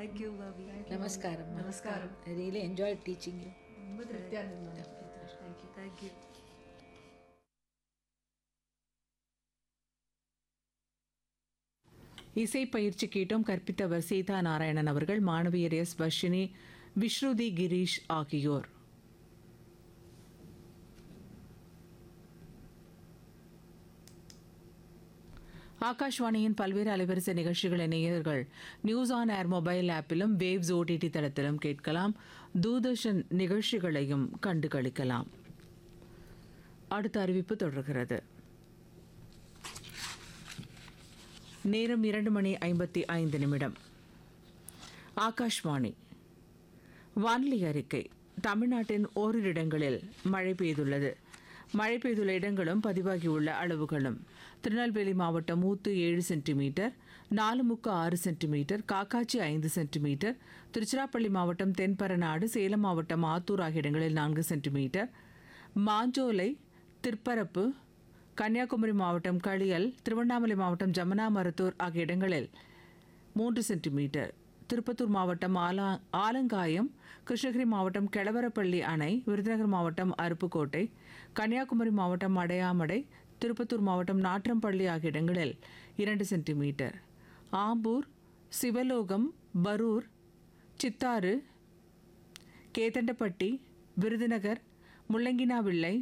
Thank you Bobby நமஸ்காரம் நமஸ்காரம். I really enjoy teaching you ரொம்ப திருப்தியாக இருந்தது தேங்க்யூ தேங்க்யூ இசை பயிற்சி கேட்டோம் கற்பித்தவர் சீதா நாராயணன் அவர்கள் மாணவியர் எஸ் வர்ஷினி விஸ்ருதி கிரீஷ் ஆகியோர் ஆகாஷ்வாணியின் பல்வேறு அலைவரிசை நிகழ்ச்சிகளை நேயர்கள் நியூஸ் ஆன் ஏர் மொபைல் ஆப்பிலும் வேவ்ஸ் ஓடிடி தளத்திலும் கேட்கலாம் தூர்தர்ஷன் நிகழ்ச்சிகளையும் கண்டு களிக்கலாம் அடுத்த அறிவிப்பு தொடர்கிறது நேரம் இரண்டு மணி ஐம்பத்தி ஐந்து நிமிடம் ஆகாஷ்வாணி வானிலை அறிக்கை தமிழ்நாட்டின் ஓரிரு இடங்களில் மழை பெய்துள்ளது மழை பெய்துள்ள இடங்களும் பதிவாகியுள்ள அளவுகளும் திருநெல்வேலி மாவட்டம் ஊத்து ஏழு சென்டிமீட்டர் நாலுமுக்கு ஆறு சென்டிமீட்டர் காக்காச்சி ஐந்து சென்டிமீட்டர் திருச்சிராப்பள்ளி மாவட்டம் தென்பரநாடு சேலம் மாவட்டம் ஆத்தூர் ஆகிய இடங்களில் நான்கு சென்டிமீட்டர் மாஞ்சோலை திருப்பரப்பு கன்னியாகுமரி மாவட்டம் களியல் திருவண்ணாமலை மாவட்டம் ஜமுனா மருத்தூர் ஆகிய இடங்களில் மூன்று சென்டிமீட்டர் திருப்பத்தூர் மாவட்டம் ஆலா ஆலங்காயம் கிருஷ்ணகிரி மாவட்டம் கெளவரப்பள்ளி அணை விருதுநகர் மாவட்டம் அருப்புக்கோட்டை கன்னியாகுமரி மாவட்டம் அடையாமடை திருப்பத்தூர் மாவட்டம் நாற்றம்பள்ளி ஆகிய இடங்களில் இரண்டு சென்டிமீட்டர் ஆம்பூர் சிவலோகம் பரூர் சித்தாறு கேதண்டப்பட்டி விருதுநகர் முள்ளங்கினாவிள்ளை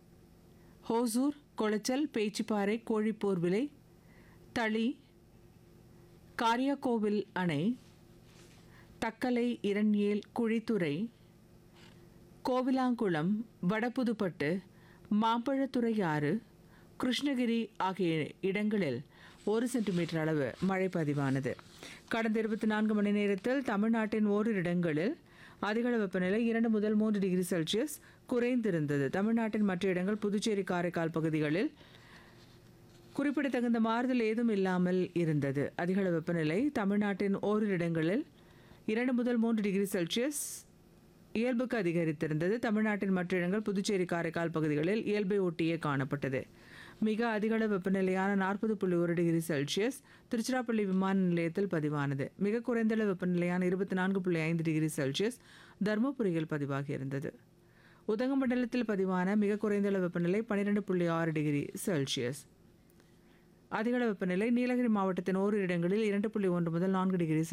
ஹோசூர் கொளச்சல் பேச்சிப்பாறை கோழிப்போர் விலை தளி காரியாக்கோவில் அணை தக்கலை இரண்யேல் குழித்துறை கோவிலாங்குளம் வடபுதுப்பட்டு மாம்பழத்துறை ஆறு கிருஷ்ணகிரி ஆகிய இடங்களில் ஒரு சென்டிமீட்டர் அளவு மழை பதிவானது கடந்த இருபத்தி நான்கு மணி நேரத்தில் தமிழ்நாட்டின் ஓரிரு இடங்களில் அதிகளவு வெப்பநிலை இரண்டு முதல் மூன்று டிகிரி செல்சியஸ் குறைந்திருந்தது தமிழ்நாட்டின் மற்ற இடங்கள் புதுச்சேரி காரைக்கால் பகுதிகளில் குறிப்பிடத்தகுந்த மாறுதல் ஏதும் இல்லாமல் இருந்தது அதிகள வெப்பநிலை தமிழ்நாட்டின் ஓரிரு இடங்களில் இரண்டு முதல் மூன்று டிகிரி செல்சியஸ் இயல்புக்கு அதிகரித்திருந்தது தமிழ்நாட்டின் மற்ற இடங்கள் புதுச்சேரி காரைக்கால் பகுதிகளில் இயல்பை ஒட்டியே காணப்பட்டது மிக அதிகள வெப்பநிலையான நாற்பது புள்ளி ஒரு டிகிரி செல்சியஸ் திருச்சிராப்பள்ளி விமான நிலையத்தில் பதிவானது மிக குறைந்தளவு வெப்பநிலையான இருபத்தி நான்கு புள்ளி ஐந்து டிகிரி செல்சியஸ் தருமபுரியில் பதிவாகியிருந்தது உதகமண்டலத்தில் பதிவான மிக குறைந்தளவு வெப்பநிலை பன்னிரெண்டு புள்ளி ஆறு டிகிரி செல்சியஸ் அதிகள வெப்பநிலை நீலகிரி மாவட்டத்தின் ஓரிரு இடங்களில் இரண்டு புள்ளி ஒன்று முதல் நான்கு டிகிரி